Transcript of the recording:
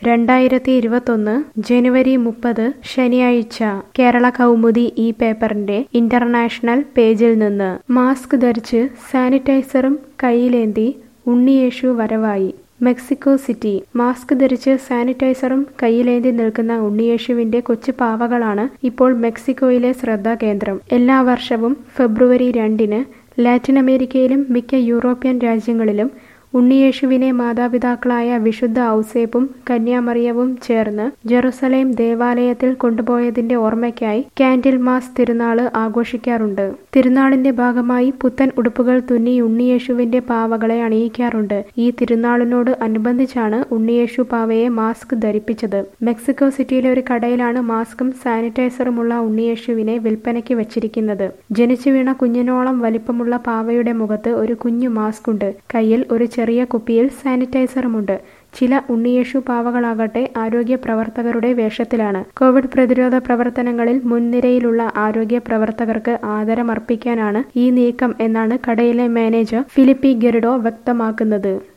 രണ്ടായിരത്തി ഇരുപത്തൊന്ന് ജനുവരി മുപ്പത് ശനിയാഴ്ച കേരള കൗമുദി ഈ പേപ്പറിന്റെ ഇന്റർനാഷണൽ പേജിൽ നിന്ന് മാസ്ക് ധരിച്ച് സാനിറ്റൈസറും കയ്യിലേന്തി ഉണ്ണിയേശു വരവായി മെക്സിക്കോ സിറ്റി മാസ്ക് ധരിച്ച് സാനിറ്റൈസറും കയ്യിലേന്തി നിൽക്കുന്ന ഉണ്ണിയേശുവിന്റെ കൊച്ചു പാവകളാണ് ഇപ്പോൾ മെക്സിക്കോയിലെ ശ്രദ്ധാകേന്ദ്രം എല്ലാ വർഷവും ഫെബ്രുവരി രണ്ടിന് ലാറ്റിൻ അമേരിക്കയിലും മിക്ക യൂറോപ്യൻ രാജ്യങ്ങളിലും ഉണ്ണിയേശുവിനെ മാതാപിതാക്കളായ വിശുദ്ധ ഔസേപ്പും കന്യാമറിയവും ചേർന്ന് ജെറുസലേം ദേവാലയത്തിൽ കൊണ്ടുപോയതിന്റെ ഓർമ്മയ്ക്കായി കാൻഡിൽ മാസ് തിരുനാള് ആഘോഷിക്കാറുണ്ട് തിരുനാളിന്റെ ഭാഗമായി പുത്തൻ ഉടുപ്പുകൾ തുന്നി ഉണ്ണിയേശുവിന്റെ പാവകളെ അണിയിക്കാറുണ്ട് ഈ തിരുനാളിനോട് അനുബന്ധിച്ചാണ് ഉണ്ണിയേശു പാവയെ മാസ്ക് ധരിപ്പിച്ചത് മെക്സിക്കോ സിറ്റിയിലെ ഒരു കടയിലാണ് മാസ്കും സാനിറ്റൈസറുമുള്ള ഉണ്ണിയേശുവിനെ വിൽപ്പനയ്ക്ക് വെച്ചിരിക്കുന്നത് ജനിച്ചു വീണ കുഞ്ഞിനോളം വലിപ്പമുള്ള പാവയുടെ മുഖത്ത് ഒരു കുഞ്ഞു മാസ്ക് ഉണ്ട് കയ്യിൽ ഒരു ചെറിയ കുപ്പിയിൽ സാനിറ്റൈസറുമുണ്ട് ചില ഉണ്ണിയേശു പാവകളാകട്ടെ ആരോഗ്യ പ്രവർത്തകരുടെ വേഷത്തിലാണ് കോവിഡ് പ്രതിരോധ പ്രവർത്തനങ്ങളിൽ മുൻനിരയിലുള്ള ആരോഗ്യ പ്രവർത്തകർക്ക് ആദരമർപ്പിക്കാനാണ് ഈ നീക്കം എന്നാണ് കടയിലെ മാനേജർ ഫിലിപ്പി ഗെറിഡോ വ്യക്തമാക്കുന്നത്